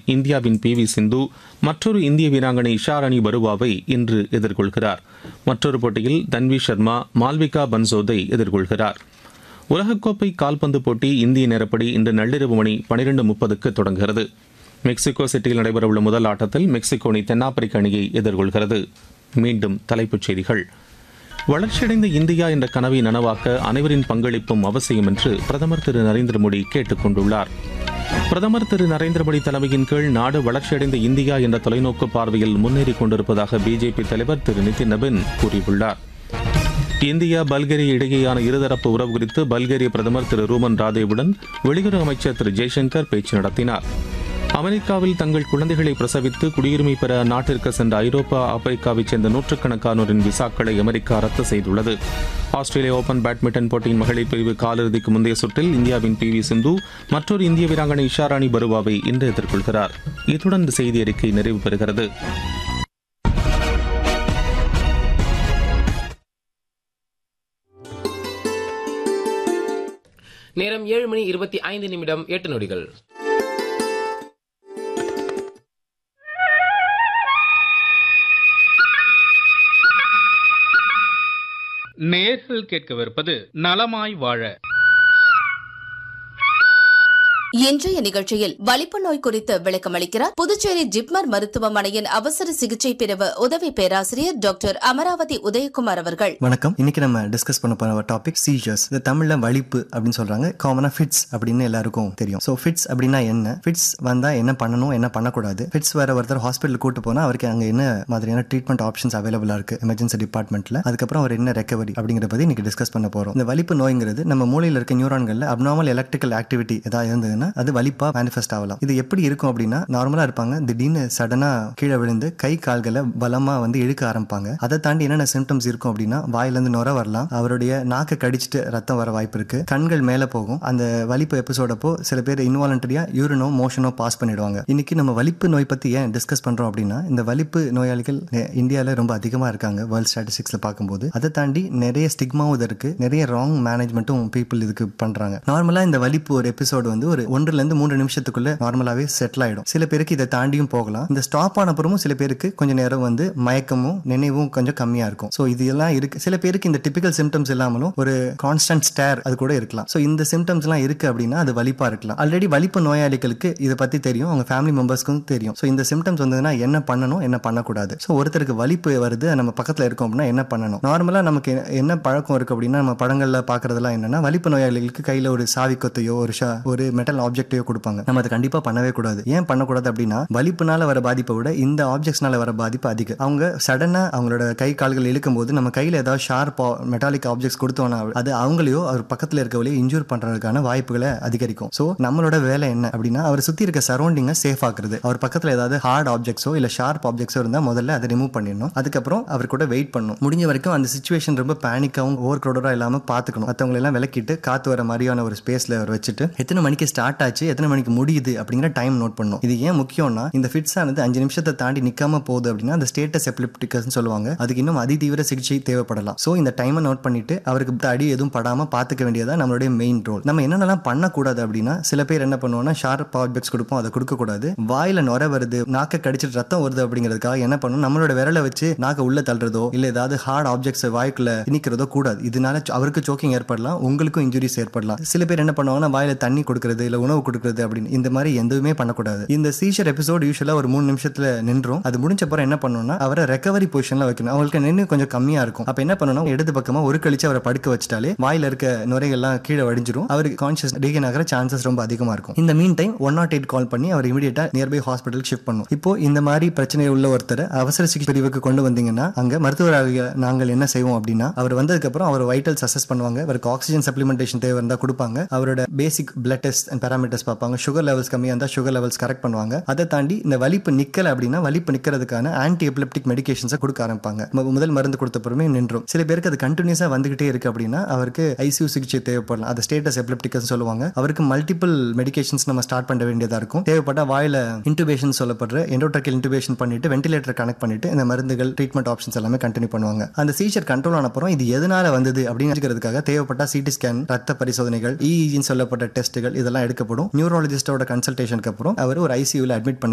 இந்தியாவின் P V சிந்து மற்றொரு இந்திய வீராங்கனை இஷாராணி பருவாவை இன்று எதிர்கொள்கிறார் மற்றொரு போட்டியில் தன்வி சர்மா மால்விகா பன்சோதை எதிர்கொள்கிறார் உலகக்கோப்பை கால்பந்து போட்டி இந்திய நேரப்படி இன்று நள்ளிரவு மணி பனிரெண்டு முப்பதுக்கு தொடங்குகிறது மெக்சிகோ சிட்டியில் நடைபெறவுள்ள முதல் ஆட்டத்தில் மெக்சிகோ அணி தென்னாப்பிரிக்க அணியை எதிர்கொள்கிறது மீண்டும் தலைப்புச் செய்திகள் வளர்ச்சியடைந்த இந்தியா என்ற கனவை நனவாக்க அனைவரின் பங்களிப்பும் அவசியம் என்று பிரதமர் திரு நரேந்திர மோடி கேட்டுக் கொண்டுள்ளார் பிரதமர் திரு நரேந்திர மோடி தலைமையின் கீழ் நாடு வளர்ச்சியடைந்த இந்தியா என்ற தொலைநோக்கு பார்வையில் முன்னேறிக் கொண்டிருப்பதாக பிஜேபி தலைவர் திரு நிதின் நபின் கூறியுள்ளார் இந்தியா பல்கேரியா இடையேயான இருதரப்பு உறவு குறித்து பல்கேரிய பிரதமர் திரு ரூமன் ராதேவுடன் வெளியுறவு அமைச்சர் திரு ஜெய்சங்கர் பேச்சு நடத்தினார் அமெரிக்காவில் தங்கள் குழந்தைகளை பிரசவித்து குடியுரிமை பெற அந்நாட்டிற்கு சென்ற ஐரோப்பா ஆப்பிரிக்காவைச் சேர்ந்த நூற்றுக்கணக்கானோரின் விசாக்களை அமெரிக்கா ரத்து செய்துள்ளது ஆஸ்திரேலிய ஓபன் பேட்மிண்டன் போட்டியின் மகளிர் பிரிவு காலிறுதிக்கு முந்தைய சுற்றில் இந்தியாவின் பி வி சிந்து மற்றொரு இந்திய வீராங்கனை இஷாராணி பருவாவை இன்று எதிர்கொள்கிறார் இத்துடன் இந்த செய்தி அறிக்கை நிறைவு பெறுகிறது நேரம் ஏழு மணி இருபத்தி ஐந்து நிமிடம் எட்டு நொடிகள் நேர்கள் கேட்கவிருப்பது நலமாய் வாழ இன்றைய நிகழ்ச்சியில் வலிப்பு நோய் குறித்து விளக்கமளிக்கிறார் புதுச்சேரி ஜிப்மர் மருத்துவமனையின் அவசர சிகிச்சை பிரிவு உதவி பேராசிரியர் டாக்டர் அமராவதி உதயகுமார் அவர்கள் வணக்கம் இன்னைக்கு நம்ம டிஸ்கஸ் பண்ண போற டாபிக் சீஜர்ஸ் இது தமிழ்ல வலிப்பு அப்படின்னு சொல்றாங்க காமனா ஃபிட்ஸ் அப்படின்னு எல்லாருக்கும் தெரியும் ஸோ ஃபிட்ஸ் அப்படின்னா என்ன ஃபிட்ஸ் வந்தா என்ன பண்ணணும் என்ன பண்ணக்கூடாது ஃபிட்ஸ் வர ஒருத்தர் ஹாஸ்பிட்டல் கூட்டு போனா அவருக்கு அங்க என்ன மாதிரியான ட்ரீட்மெண்ட் ஆப்ஷன்ஸ் அவைலபிளா இருக்கு எமர்ஜென்சி டிபார்ட்மெண்ட்ல அதுக்கப்புறம் அவர் என்ன ரெக்கவரி அப்படிங்கிற பத்தி இன்னைக்கு டிஸ்கஸ் பண்ண போறோம் இந்த வலிப்பு நோய்ங்கிறது நம்ம மூளையில இருக்க நியூரான்கள்ல அப்நார்மல் எலக்ட்ரிக்கல் ஆக்டிவிட்டி ஏதாவது இருந்ததுன்னா அது வலிப்பா மேனிஃபெஸ்ட் ஆகலாம் இது எப்படி இருக்கும் அப்படின்னா நார்மலா இருப்பாங்க திடீர்னு சடனா கீழே விழுந்து கை கால்களை பலமா வந்து இழுக்க ஆரம்பிப்பாங்க அதை தாண்டி என்னென்ன சிம்டம்ஸ் இருக்கும் அப்படின்னா வாயிலிருந்து நுர வரலாம் அவருடைய நாக்கை கடிச்சிட்டு ரத்தம் வர வாய்ப்பு இருக்கு கண்கள் மேல போகும் அந்த வலிப்பு எபிசோடப்போ சில பேர் இன்வாலண்டரியா யூரினோ மோஷனோ பாஸ் பண்ணிடுவாங்க இன்னைக்கு நம்ம வலிப்பு நோய் பத்தி ஏன் டிஸ்கஸ் பண்றோம் அப்படின்னா இந்த வலிப்பு நோயாளிகள் இந்தியாவில் ரொம்ப அதிகமா இருக்காங்க வேர்ல்ட் ஸ்டாட்டிஸ்டிக்ஸ்ல பார்க்கும்போது அதை தாண்டி நிறைய ஸ்டிக்மாவும் இது இருக்கு நிறைய ராங் மேனேஜ்மெண்ட்டும் பீப்புள் இதுக்கு பண்றாங்க நார்மலா இந்த வலிப்பு ஒரு எபிசோடு வந்து ஒரு ஒன்றுல இருந்து மூன்று நிமிஷத்துக்குள்ள நார்மலாவே செட்டில் ஆயிடும் சில பேருக்கு இதை தாண்டியும் போகலாம் இந்த ஸ்டாப் ஆன அப்புறமும் சில பேருக்கு கொஞ்ச நேரம் வந்து மயக்கமும் நினைவும் கொஞ்சம் கம்மியா இருக்கும் ஸோ இது எல்லாம் இருக்கு சில பேருக்கு இந்த டிபிக்கல் சிம்டம்ஸ் இல்லாமலும் ஒரு கான்ஸ்டன்ட் ஸ்டேர் அது கூட இருக்கலாம் ஸோ இந்த சிம்டம்ஸ் எல்லாம் இருக்கு அப்படின்னா அது வலிப்பா இருக்கலாம் ஆல்ரெடி வலிப்பு நோயாளிகளுக்கு இதை பத்தி தெரியும் அவங்க ஃபேமிலி மெம்பர்ஸ்க்கும் தெரியும் ஸோ இந்த சிம்டம்ஸ் வந்ததுன்னா என்ன பண்ணணும் என்ன பண்ணக்கூடாது ஸோ ஒருத்தருக்கு வலிப்பு வருது நம்ம பக்கத்தில் இருக்கோம் அப்படின்னா என்ன பண்ணணும் நார்மலா நமக்கு என்ன பழக்கம் இருக்கு அப்படின்னா நம்ம படங்கள்ல பாக்குறதெல்லாம் என்னன்னா வலிப்பு நோயாளிகளுக்கு கையில ஒரு சாவி கொத்தையோ ஒரு ஷா ஒரு மெட்டல் ஆப்ஜெக்டையோ கொடுப்பாங்க நம்ம அதை கண்டிப்பா பண்ணவே கூடாது ஏன் பண்ணக்கூடாது அப்படின்னா வலிப்புனால வர பாதிப்பை விட இந்த ஆப்ஜெக்ட்ஸ்னால வர பாதிப்பு அதிகம் அவங்க சடனா அவங்களோட கை கால்கள் இழுக்கும் போது நம்ம கையில ஏதாவது ஷார்ப் மெட்டாலிக் ஆப்ஜெக்ட்ஸ் கொடுத்தோம்னா அது அவங்களையோ அவர் பக்கத்துல இருக்கவளையோ இன்ஜூர் பண்றதுக்கான வாய்ப்புகளை அதிகரிக்கும் ஸோ நம்மளோட வேலை என்ன அப்படின்னா அவர் சுத்தி இருக்க சரௌண்டிங்கை சேஃப் ஆக்குறது அவர் பக்கத்துல ஏதாவது ஹார்ட் ஆப்ஜெக்ட்ஸோ இல்ல ஷார்ப் ஆப்ஜெக்ட்ஸோ இருந்தா முதல்ல அதை ரிமூவ் பண்ணிடணும் அதுக்கப்புறம் அவர் கூட வெயிட் பண்ணணும் முடிஞ்ச வரைக்கும் அந்த சுச்சுவேஷன் ரொம்ப பேனிக்காவும் ஓவர் க்ரௌடரா இல்லாம பாத்துக்கணும் மற்றவங்களை எல்லாம் விளக்கிட்டு காத்து வர மாதிரியான ஒரு ஸ்பேஸ்ல அவர் வச்சுட்டு எத்தனை மணிக்கு ஸ்டார்ட் ஆச்சு எத்தனை மணிக்கு முடியுது அப்படிங்கிற டைம் நோட் பண்ணும் இது ஏன் முக்கியம்னா இந்த ஃபிட்ஸ் ஆனது அஞ்சு நிமிஷத்தை தாண்டி நிக்காம போகுது அப்படின்னா அந்த ஸ்டேட்டஸ் எப்லிப்டிகஸ் சொல்லுவாங்க அதுக்கு இன்னும் அதிதீவிர சிகிச்சை தேவைப்படலாம் ஸோ இந்த டைமை நோட் பண்ணிட்டு அவருக்கு அடி எதுவும் படாம பாத்துக்க வேண்டியதா நம்மளுடைய மெயின் ரோல் நம்ம என்னென்னலாம் பண்ணக்கூடாது அப்படின்னா சில பேர் என்ன பண்ணுவோம்னா ஷார்ப் ஆப்ஜெக்ட்ஸ் கொடுப்போம் அதை கொடுக்க கூடாது வாயில நுர வருது நாக்க கடிச்சிட்டு ரத்தம் வருது அப்படிங்கிறதுக்காக என்ன பண்ணணும் நம்மளோட விரலை வச்சு நாக்க உள்ள தள்ளுறதோ இல்ல ஏதாவது ஹார்ட் ஆப்ஜெக்ட்ஸ் வாய்க்குள்ள திணிக்கிறதோ கூடாது இதனால அவருக்கு சோக்கிங் ஏற்படலாம் உங்களுக்கும் இன்ஜுரிஸ் ஏற்படலாம் சில பேர் என்ன பண்ணுவாங்கன்னா வாயில தண்ணி கொடுக்கறது இல்ல உணவு கொடுக்கறது அப்படின்னு இந்த மாதிரி எதுவுமே பண்ணக்கூடாது இந்த சீஷர் எபிசோட் யூஸ்வலா ஒரு மூணு நிமிஷத்துல நின்றும் அது முடிஞ்ச அப்புறம் என்ன பண்ணணும்னா அவரை ரெக்கவரி பொசிஷன்ல வைக்கணும் அவங்களுக்கு நின்று கொஞ்சம் கம்மியா இருக்கும் அப்ப என்ன பண்ணணும் இடது பக்கமா ஒரு கழிச்சு அவரை படுக்க வச்சுட்டாலே வாயில இருக்க நுரைகள்லாம் கீழே வடிஞ்சிரும் அவருக்கு கான்சியஸ் ரீகன் ஆகிற சான்சஸ் ரொம்ப அதிகமா இருக்கும் இந்த மீன் time one nought eight call பண்ணி அவர் இமீடியட்டா நியர்பை ஹாஸ்பிட்டல் ஷிஃப்ட் பண்ணும் இப்போ இந்த மாதிரி பிரச்சனை உள்ள ஒருத்தர் அவசர சிகிச்சை பிரிவுக்கு கொண்டு வந்தீங்கன்னா அங்க மருத்துவராக நாங்கள் என்ன செய்வோம் அப்படின்னா அவர் வந்ததுக்கு அப்புறம் அவர் வைட்டல்ஸ் அசஸ் பண்ணுவாங்க அவருக்கு ஆக்சிஜன் சப்ளிமெண்டேஷன் தேவை இருந்தா கொடுப்பாங்க அவரோட basic blood test and parameters பார்ப்பாங்க சுகர் லெவல்ஸ் கம்மியாக இருந்தால் சுகர் லெவல்ஸ் கரெக்ட் பண்ணுவாங்க அதை தாண்டி இந்த வலிப்பு நிக்கல அப்படின்னா வலிப்பு நிக்கிறதுக்கான ஆன்டி எபிலெப்டிக் மெடிகேஷன்ஸை கொடுக்க ஆரம்பிப்பாங்க மு- முதல் மருந்து கொடுத்த பிறமே நின்றும் சில பேருக்கு அது கண்டினியூஸா வந்துகிட்டே இருக்கு அப்படின்னா அவருக்கு ஐசியூ சிகிச்சை தேவைப்படலாம் அது ஸ்டேட்டஸ் எபிலெப்டிக்ஸ் சொல்லுவாங்க அவருக்கு மல்டிபிள் மெடிகேஷன்ஸ் நம்ம ஸ்டார்ட் பண்ண வேண்டியதா இருக்கும் தேவைப்பட்ட வாயில இன்டுபேஷன் சொல்லப்படுற எண்டோட்ரக்கில் இன்டுபேஷன் பண்ணிட்டு வென்டிலேட்டர் கனெக்ட் பண்ணிட்டு இந்த மருந்துகள் ட்ரீட்மெண்ட் ஆப்ஷன்ஸ் எல்லாமே கண்டினியூ பண்ணுவாங்க அந்த சீச்சர் கண்ட்ரோல் ஆன அப்புறம் இது எதனால வந்தது அப்படின்னு தெரிஞ்சுக்கிறதுக்காக தேவைப்பட்ட சிடி ஸ்கேன் ரத்த பரிசோதனைகள் இஇஜின்னு சொல்லப்பட்ட டெஸ்ட்டுகள் இதெல்லாம் எடுக்கப்படும் நியூரோலஜிஸ்டோட கன்சல்டேஷனுக்கு அப்புறம் அவர் ஒரு ஐசியூல அட்மிட் பண்ண